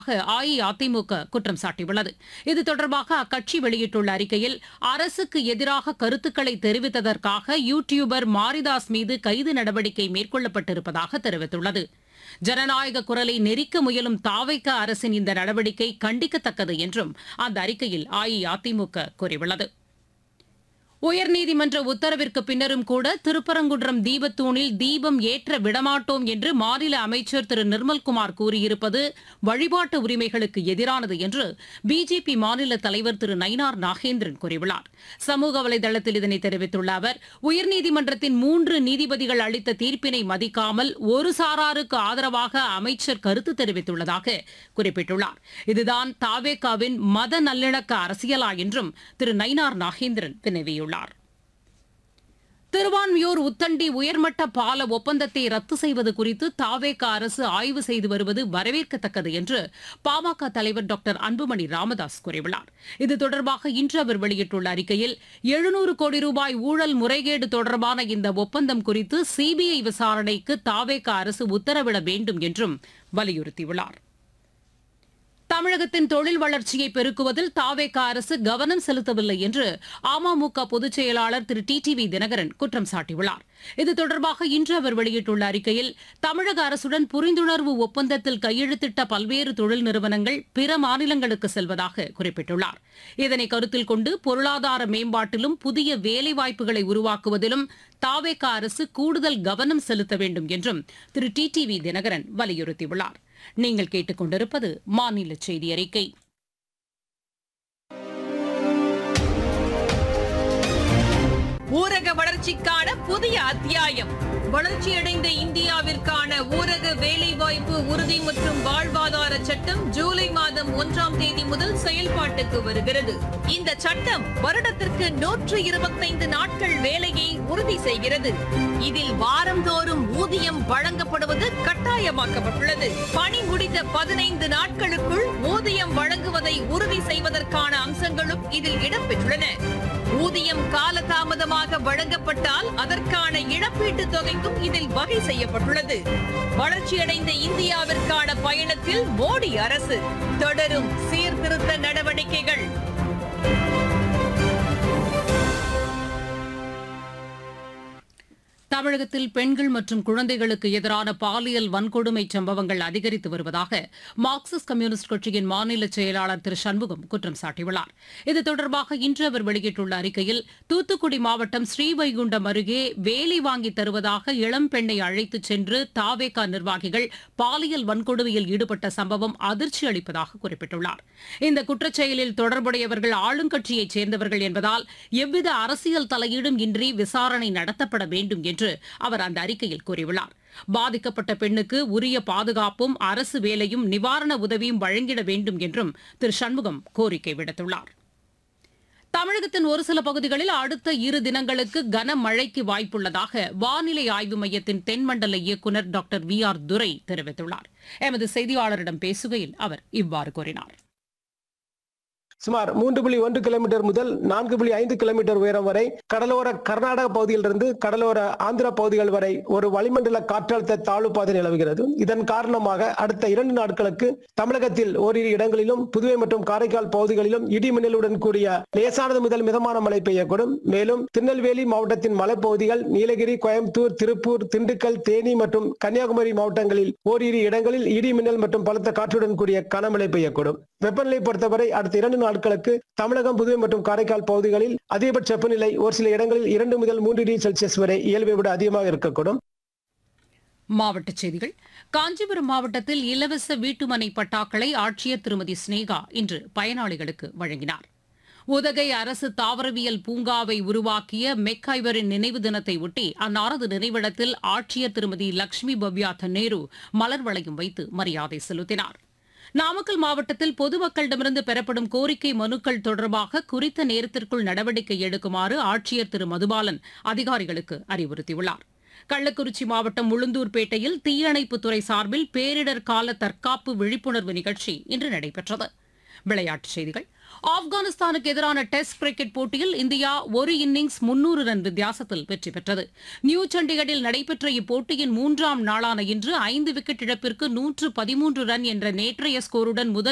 அஇஅதிமுக குற்றம் சாட்டியுள்ளது இது தொடர்பாக அக்கட்சி வெளியிட்டுள்ள அறிக்கையில் அரசுக்கு எதிராக கருத்துக்களை தெரிவித்ததற்காக யூ டியூபர் மாரிதாஸ் மீது கைது நடவடிக்கை மேற்கொள்ளப்பட்டிருப்பதாக தெரிவித்துள்ளது ஜனநாயக குரலை நெரிக்க முயலும் தாவைக்க அரசின் இந்த நடவடிக்கை கண்டிக்கத்தக்கது என்றும் அந்த அறிக்கையில் அஇஅதிமுக கூறியுள்ளது உயர்நீதிமன்ற உத்தரவிற்கு பின்னரும் கூட திருப்பரங்குன்றம் தீபத்தூணில் தீபம் ஏற்ற விடமாட்டோம் என்று மாநில அமைச்சர் திரு நிர்மல்குமார் கூறியிருப்பது வழிபாட்டு உரிமைகளுக்கு எதிரானது என்று பிஜேபி மாநில தலைவர் திரு நயினார் நாகேந்திரன் கூறியுள்ளார் சமூக வலைதளத்தில் இதனை தெரிவித்துள்ள அவர் உயர்நீதிமன்றத்தின் மூன்று நீதிபதிகள் அளித்த தீர்ப்பினை மதிக்காமல் ஒரு சாராருக்கு ஆதரவாக அமைச்சர் கருத்து தெரிவித்துள்ளதாக குறிப்பிட்டுள்ளார் இதுதான் தாவேகாவின் மத நல்லிணக்க அரசியலா என்றும் திரு நயினார் நாகேந்திரன் வினவியுள்ளார் திருவான்மியூர் உத்தண்டி உயர்மட்ட பால ஒப்பந்தத்தை ரத்து செய்வது குறித்து தாவேக அரசு ஆய்வு செய்து வருவது வரவேற்கத்தக்கது என்று பாமக தலைவர் டாக்டர் அன்புமணி ராமதாஸ் கூறியுள்ளார் இது தொடர்பாக இன்று அவர் வெளியிட்டுள்ள அறிக்கையில் எழுநூறு கோடி ரூபாய் ஊழல் முறைகேடு தொடர்பான இந்த ஒப்பந்தம் குறித்து சிபிஐ விசாரணைக்கு தாவேக அரசு உத்தரவிட வேண்டும் என்றும் வலியுறுத்தியுள்ளார் தமிழகத்தின் தொழில் வளர்ச்சியை பெருக்குவதில் தாவேக அரசு கவனம் செலுத்தவில்லை என்று அமமுக பொதுச் செயலாளர் Thiru T T V Dhinakaran குற்றம் சாட்டியுள்ளார் இது தொடர்பாக இன்று அவர் வெளியிட்டுள்ள அறிக்கையில் தமிழக அரசுடன் புரிந்துணர்வு ஒப்பந்தத்தில் கையெழுத்திட்ட பல்வேறு தொழில் நிறுவனங்கள் பிற மாநிலங்களுக்கு செல்வதாக குறிப்பிட்டுள்ளார் இதனை கருத்தில் கொண்டு பொருளாதார மேம்பாட்டிலும் புதிய வேலைவாய்ப்புகளை உருவாக்குவதிலும் தாவேக அரசு கூடுதல் கவனம் செலுத்த வேண்டும் என்றும் Thiru T T V Dhinakaran வலியுறுத்தியுள்ளார் நீங்கள் கேட்டுக்கொண்டிருப்பது மாநில செய்தி அறிக்கை ஊரக வளர்ச்சிக்கான புதிய அத்தியாயம் வளர்ச்சியடைந்த இந்தியாவிற்கான ஊரக வேலைவாய்ப்பு உறுதி மற்றும் வாழ்வாதார சட்டம் ஜூலை மாதம் ஒன்றாம் தேதி முதல் செயல்பாட்டுக்கு வருகிறது இந்த சட்டம் வருடத்திற்கு நூற்று இருபத்தைந்து நாட்கள் வேலையை உறுதி செய்கிறது இதில் வாரந்தோறும் ஊதியம் வழங்கப்படுவது கட்டாயமாக்கப்பட்டுள்ளது பணி முடிந்த பதினைந்து நாட்களுக்குள் ஊதியம் வழங்குவதை உறுதி செய்வதற்கான அம்சங்களும் இதில் இடம்பெற்றுள்ளன ஊதியம் காலதாமதமாக வழங்கப்பட்டால் அதற்கான இழப்பீட்டுத் தொகைக்கும் இதில் வகை செய்யப்பட்டுள்ளது வளர்ச்சியடைந்த இந்தியாவிற்கான பயணத்தில் மோடி அரசு தொடரும் சீர்திருத்த நடவடிக்கைகள் தமிழகத்தில் பெண்கள் மற்றும் குழந்தைகளுக்கு எதிரான பாலியல் வன்கொடுமை சம்பவங்கள் அதிகரித்து வருவதாக மார்க்சிஸ்ட் கம்யூனிஸ்ட் கட்சியின் மாநில செயலாளர் திரு சண்முகம் குற்றம் சாட்டியுள்ளார் இது தொடர்பாக இன்று அவர் வெளியிட்டுள்ள அறிக்கையில் தூத்துக்குடி மாவட்டம் ஸ்ரீவைகுண்டம் அருகே வேலை வாங்கி தருவதாக இளம் பெண்ணை அழைத்துச் சென்று தாவேகா நிர்வாகிகள் பாலியல் வன்கொடுமையில் ஈடுபட்ட சம்பவம் அதிர்ச்சி அளிப்பதாக குறிப்பிட்டுள்ளார் இந்த குற்றச்செயலில் தொடர்புடையவர்கள் ஆளுங்கட்சியைச் சேர்ந்தவர்கள் என்பதால் எவ்வித அரசியல் தலையீடும் இன்றி விசாரணை நடத்தப்பட வேண்டும் என்று அவர் அந்த அறிக்கையில் கூறியுள்ளார் பாதிக்கப்பட்ட பெண்ணுக்கு உரிய பாதுகாப்பும் அரசு வேலையும் நிவாரண உதவியும் வழங்கிட வேண்டும் என்றும் திரு சண்முகம் கோரிக்கை விடுத்துள்ளார் தமிழகத்தின் ஒரு சில பகுதிகளில் அடுத்த இரு தினங்களுக்கு கனமழைக்கு வாய்ப்புள்ளதாக வானிலை ஆய்வு மையத்தின் தென்மண்டல இயக்குநர் டாக்டர் வி ஆர் துரை தெரிவித்துள்ளார் எமது செய்தியாளரிடம் பேசுகையில் அவர் இவ்வாறு கூறினார் சுமார் மூன்று புள்ளி ஒன்று கிலோமீட்டர் முதல் நான்கு புள்ளி ஐந்து கிலோமீட்டர் உயரம் வரை கடலோர கர்நாடக பகுதியிலிருந்து கடலோர ஆந்திர பகுதிகள் வரை ஒரு வளிமண்டல காற்றழுத்த தாழ்வு பாதை நிலவுகிறது இதன் காரணமாக அடுத்த இரண்டு நாட்களுக்கு தமிழகத்தில் ஓரிரு இடங்களிலும் புதுவை மற்றும் காரைக்கால் பகுதிகளிலும் இடி மின்னலுடன் கூடிய லேசானது முதல் மிதமான மழை பெய்யக்கூடும் மேலும் திருநெல்வேலி மாவட்டத்தின் மலைப்பகுதிகள் நீலகிரி கோயம்புத்தூர் திருப்பூர் திண்டுக்கல் தேனி மற்றும் கன்னியாகுமரி மாவட்டங்களில் ஓரிரு இடங்களில் இடி மின்னல் மற்றும் பலத்த காற்றுடன் கூடிய கனமழை பெய்யக்கூடும் வெப்பநிலை பொறுத்தவரை அடுத்த இரண்டு நாட்களுக்கு தமிழகம் புதுவை மற்றும் காரைக்கால் பகுதிகளில் அதிகபட்ச வெப்பநிலை ஒரு சில இடங்களில் இரண்டு முதல் மூன்று டிகிரி செல்சியஸ் வரை இயல்பை விட அதிகமாக இருக்கக்கூடும் மாவட்டச் செய்திகள் காஞ்சிபுரம் மாவட்டத்தில் இலவச வீட்டுமனை பட்டாக்களை ஆட்சியர் திருமதி ஸ்னேகா இன்று பயனாளிகளுக்கு வழங்கினார் உதகை அரசு தாவரவியல் பூங்காவை உருவாக்கிய மெக்காய்வரின் நினைவு தினத்தை ஒட்டி அன்னாரது நினைவிடத்தில் ஆட்சியர் திருமதி லட்சுமி பவ்யா தன்னேரு மலர் வளையம் வைத்து மரியாதை செலுத்தினார் நாமக்கல் மாவட்டத்தில் பொதுமக்களிடமிருந்து பெறப்படும் கோரிக்கை மனுக்கள் தொடர்பாக குறித்த நேரத்திற்குள் நடவடிக்கை எடுக்குமாறு ஆட்சியர் திரு மதுபாலன் அதிகாரிகளுக்கு அறிவுறுத்தியுள்ளார் கள்ளக்குறிச்சி மாவட்டம் உளுந்தூர்பேட்டையில் தீயணைப்புத்துறை சார்பில் பேரிடர் கால தற்காப்பு விழிப்புணர்வு நிகழ்ச்சி இன்று நடைபெற்றது விளையாட்டுச் செய்திகள் ஆப்கானிஸ்தானுக்கு எதிரான டெஸ்ட் கிரிக்கெட் போட்டியில் இந்தியா ஒரு இன்னிங்ஸ் முன்னூறு ரன் வித்தியாசத்தில் வெற்றி பெற்றது நியூ சண்டிகரில் நடைபெற்ற இப்போட்டியின் மூன்றாம் நாளான இன்று ஐந்து விக்கெட் இழப்பிற்கு நூற்று பதிமூன்று ரன் என்ற நேற்றைய ஸ்கோருடன் முதல்